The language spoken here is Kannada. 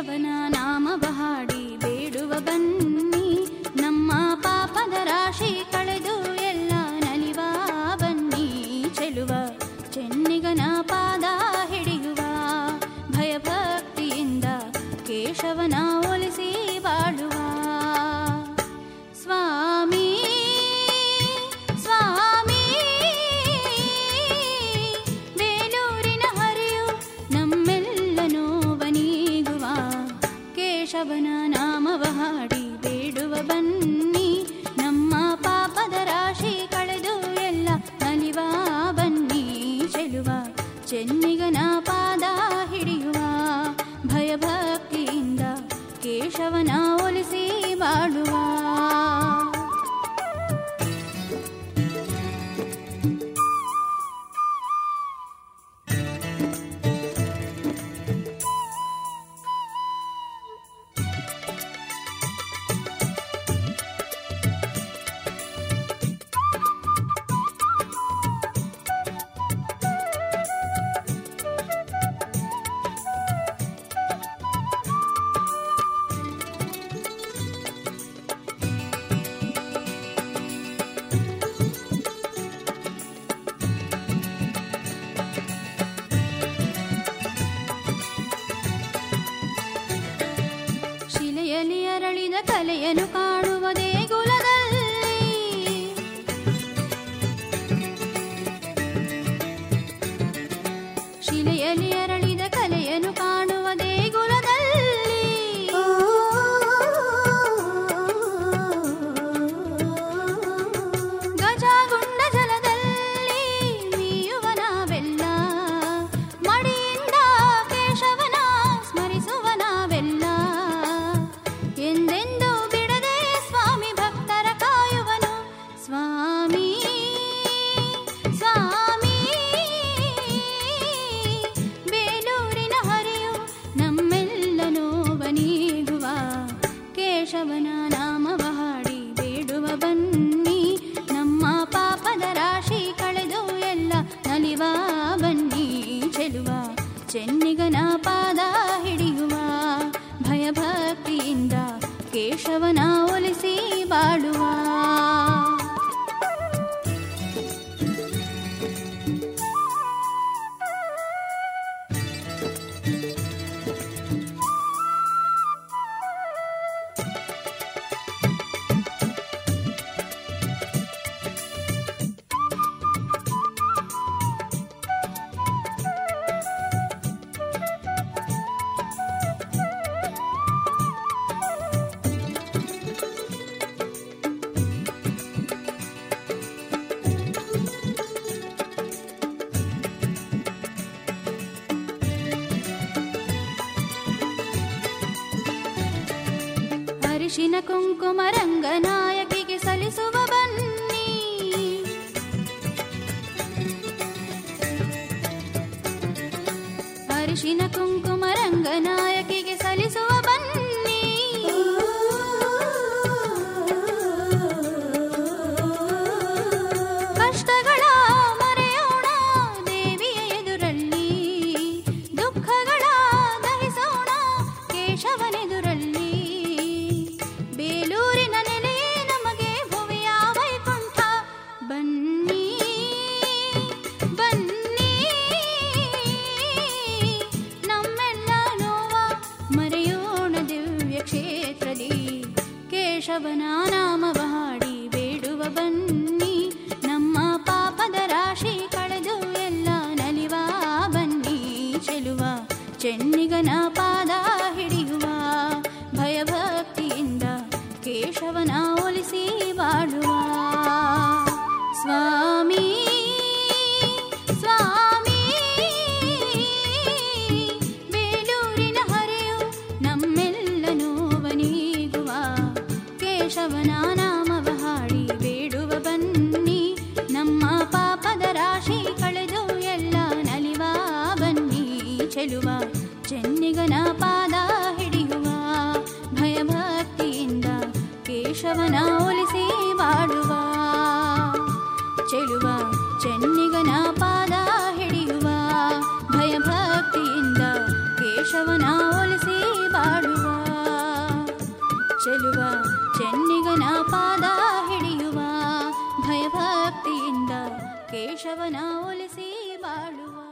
ಕೇಶವನ ನಾಮವ ಹಾಡಿ ಬೇಡುವ ಬನ್ನಿ ನಮ್ಮ ಪಾಪದ ರಾಶಿ ಕಳೆದು ಎಲ್ಲ ನಲಿವ ಬನ್ನಿ ಚೆಲುವ ಚೆನ್ನಿಗನ ಪಾದ ಹಿಡಿಯುವ ಭಯಭಕ್ತಿಯಿಂದ ಕೇಶವನ ಒಲಿಸಿ ಬಾಳುವ ಸ್ವಾಮಿ ಸ್ವಾಮಿ ಬೇಲೂರಿನ ಹರಿಯು ನಮ್ಮೆಲ್ಲ ನೋವನೀಗುವ ಕೇಶವನ ನಾಮವ ಹಾಡಿ ಬೇಡುವ ಬನ್ನಿ ನಮ್ಮ ಪಾಪದ ರಾಶಿ ಕಳೆದು ಎಲ್ಲ ನಲಿವ ಬನ್ನಿ ಚೆಲುವ ಚೆನ್ನಿಗನ ಪಾದ ಹಿಡಿಯುವ ಭಯಭಕ್ತಿಯಿಂದ ಕೇಶವನ ಒಲಿಸಿ ಬಾಳುವ ಶಿಲೆಯಲ್ಲಿ ಅರಳಿದ ಕಲೆಯನ್ನು ಕಾಣುವ ದೇಗುಲದಲ್ಲಿ ಶಿಲೆಯಲ್ಲಿ ಅರಳಿದ ಕಲೆಯನ್ನು ಕಾಣುವ ದೇಗುಲದಲ್ಲಿ ಗಜಗುಂಡ ಜಲದಲ್ಲಿ ಮೀಯುವ ನಾವೆಲ್ಲ ಮಡಿಯಿಂದ ಕೇಶವನ ಸ್ಮರಿಸುವ ನಾವೆಲ್ಲ ಎಂದೆಂದು ಬಿಡದೆ ಸ್ವಾಮಿ ಭಕ್ತರ ಕಾಯುವನು ಸ್ವಾಮಿ ಸ್ವಾಮಿ ಬೇಲೂರಿನ ಹರಿಯು ನಮ್ಮೆಲ್ಲ ನೋವನೀಗುವ ಕೇಶವನ ನಾಮವ ಹಾಡಿ ಬೇಡುವ ಬನ್ನಿ ನಮ್ಮ ಪಾಪದ ರಾಶಿ ಕಳೆದು ಎಲ್ಲ ನಲಿವ ಬನ್ನಿ ಚೆಲುವ ಚೆನ್ನಿಗನ ಪಾದ ಹಿಡಿಯುವ ಭಯಭಕ್ತಿಯಿಂದ ಕೇಶವನ ಒಲಿಸಿ ಬಾಳುವ ಅರಿಶಿನ ಕುಂಕುಮ ರಂಗನಾಯಕಿಗೆ ಸಲ್ಲಿಸುವ ಬನ್ನಿ ಅರಿಶಿನ ಕುಂಕುಮ ರಂಗನಾಯಕಿಗೆ ಸಲ್ಲಿಸುವ ಬನ್ನಿ ಕಷ್ಟಗಳ ಮರೆಯೋಣ ದೇವಿಯ ಎದುರಲ್ಲಿ ದುಃಖಗಳ ದಹಿಸೋಣ ಕೇಶವನೆದುರಲ್ಲಿ ಬೇಲೂರಿನ ನೆಲೆಯೇ ನಮಗೆ ಭುವಿಯ ವೈಕುಂಠ ಬನ್ನಿ ಬನ್ನಿ ನಮ್ಮೆಲ್ಲ ನೋವ ಮರೆಯೋಣ ದಿವ್ಯ ಕ್ಷೇತ್ರದಿ ಕೇಶವನ ನಾಮವ ಹಾಡಿ ಬೇಡುವ ಬನ್ನಿ ನಮ್ಮ ಪಾಪದ ರಾಶಿ ಕಳೆದು ಎಲ್ಲ ನಲಿವ ಬನ್ನಿ ಚೆಲುವ ಚೆನ್ನಿಗನ ಪಾದ ಹಿಡಿಯುವ ಭಯಭಕ್ತಿಯಿಂದ ಕೇಶವನ ಒಲಿಸಿ ಬಾಳುವ ಸ್ವಾಮಿ ಸ್ವಾಮಿ ಬೇಲೂರಿನ ಹರೆಯು ನಮ್ಮೆಲ್ಲ ನೋವನೀಗುವ ಕೇಶವನ ನಾಮವ ಹಾಡಿ ಬೇಡುವ ಬನ್ನಿ ನಮ್ಮ ಪಾಪದ ರಾಶಿ ಕಳೆದು ಎಲ್ಲ ನಲಿವ ಬನ್ನಿ ಚೆಲುವ ಚೆನ್ನಿಗನ ಪಾದ ಹಿಡಿಯುವ ಭಯಭಕ್ತಿಯಿಂದ ಕೇಶವನ ಒಲಿಸಿ ಬಾಳುವ ಚೆಲುವ ಚೆನ್ನಿಗನ ಪಾದ ಹಿಡಿಯುವ ಭಯಭಕ್ತಿಯಿಂದ ಕೇಶವನ ಒಲಿಸಿ ಬಾಳುವ ಚೆನ್ನಿಗನ ಪಾದ ಹಿಡಿಯುವ ಭಯಭಕ್ತಿಯಿಂದ ಕೇಶವನ ಒಲಿಸಿ ಬಾಳುವ